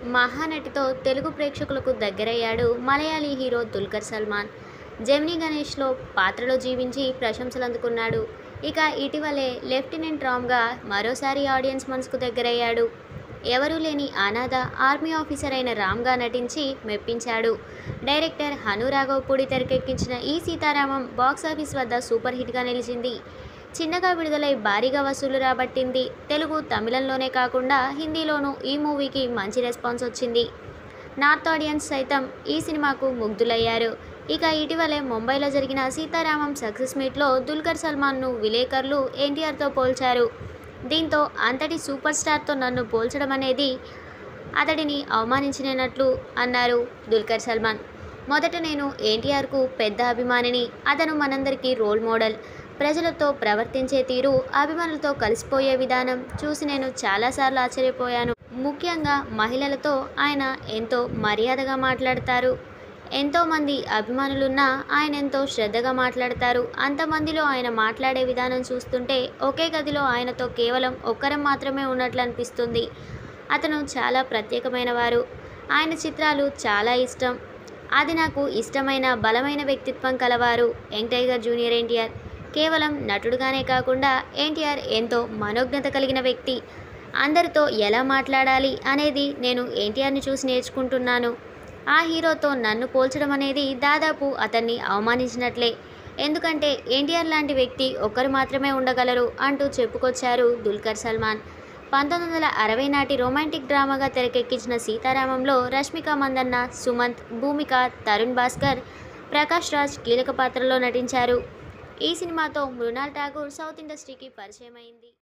మహానటితో తెలుగు ప్రేక్షకులకు దగ్గరయ్యాడు మలయాళీ హీరో దుల్కర్ సల్మాన్ జెమినీ గణేష్లో పాత్రలో జీవించి ప్రశంసలు అందుకున్నాడు ఇక ఇటీవలే లెఫ్టినెంట్ రామ్గా మరోసారి ఆడియన్స్ మనసుకు దగ్గరయ్యాడు ఎవరూ లేని అనాథ ఆర్మీ ఆఫీసర్ అయిన రామ్గా నటించి మెప్పించాడు డైరెక్టర్ హను రాఘవపూడి తెరకెక్కించిన ఈ సీతారామం బాక్సాఫీస్ వద్ద సూపర్ హిట్గా నిలిచింది చిన్నగా విడుదలై భారీగా వసూలు రాబట్టింది తెలుగు తమిళంలోనే కాకుండా హిందీలోనూ ఈ మూవీకి మంచి రెస్పాన్స్ వచ్చింది నార్త్ ఆడియన్స్ సైతం ఈ సినిమాకు ముగ్ధులయ్యారు ఇక ఇటీవలే ముంబైలో జరిగిన సీతారామం సక్సెస్ మీట్లో దుల్కర్ సల్మాన్ను విలేకరులు ఎన్టీఆర్తో పోల్చారు దీంతో అంతటి సూపర్ స్టార్తో నన్ను పోల్చడం అనేది అతడిని అవమానించినట్లు అన్నారు దుల్కర్ సల్మాన్ మొదట నేను ఎన్టీఆర్కు పెద్ద అభిమానిని అతను మనందరికీ రోల్ మోడల్ ప్రజలతో ప్రవర్తించే తీరు అభిమానులతో కలిసిపోయే విధానం చూసి నేను చాలాసార్లు ఆశ్చర్యపోయాను ముఖ్యంగా మహిళలతో ఆయన ఎంతో మర్యాదగా మాట్లాడతారు ఎంతోమంది అభిమానులున్నా ఆయన ఎంతో శ్రద్ధగా మాట్లాడతారు అంతమందిలో ఆయన మాట్లాడే విధానం చూస్తుంటే ఒకే గదిలో ఆయనతో కేవలం ఒక్కరం మాత్రమే ఉన్నట్లు అనిపిస్తుంది అతను చాలా ప్రత్యేకమైన వారు ఆయన చిత్రాలు చాలా ఇష్టం అది నాకు ఇష్టమైన బలమైన వ్యక్తిత్వం కలవారు యంగ్ టైగర్ జూనియర్ ఎన్టీఆర్ కేవలం నటుడుగానే కాకుండా ఎన్టీఆర్ ఎంతో మనోజ్ఞత కలిగిన వ్యక్తి అందరితో ఎలా మాట్లాడాలి అనేది నేను ఎన్టీఆర్ని చూసి నేర్చుకుంటున్నాను ఆ హీరోతో నన్ను పోల్చడం అనేది దాదాపు అతన్ని అవమానించినట్లే ఎందుకంటే ఎన్టీఆర్ లాంటి వ్యక్తి ఒక్కరు మాత్రమే ఉండగలరు అంటూ చెప్పుకొచ్చారు దుల్కర్ సల్మాన్ పంతొమ్మిది వందల అరవై నాటి రొమాంటిక్ డ్రామాగా తెరకెక్కించిన సీతారామంలో రష్మిక మందన్న సుమంత్ భూమిక తరుణ్ భాస్కర్ ప్రకాష్ రాజ్ కీలక పాత్రలో నటించారు ఈ సినిమాతో మృణాల్ ఠాగూర్ సౌత్ ఇండస్ట్రీకి పరిచయం అయింది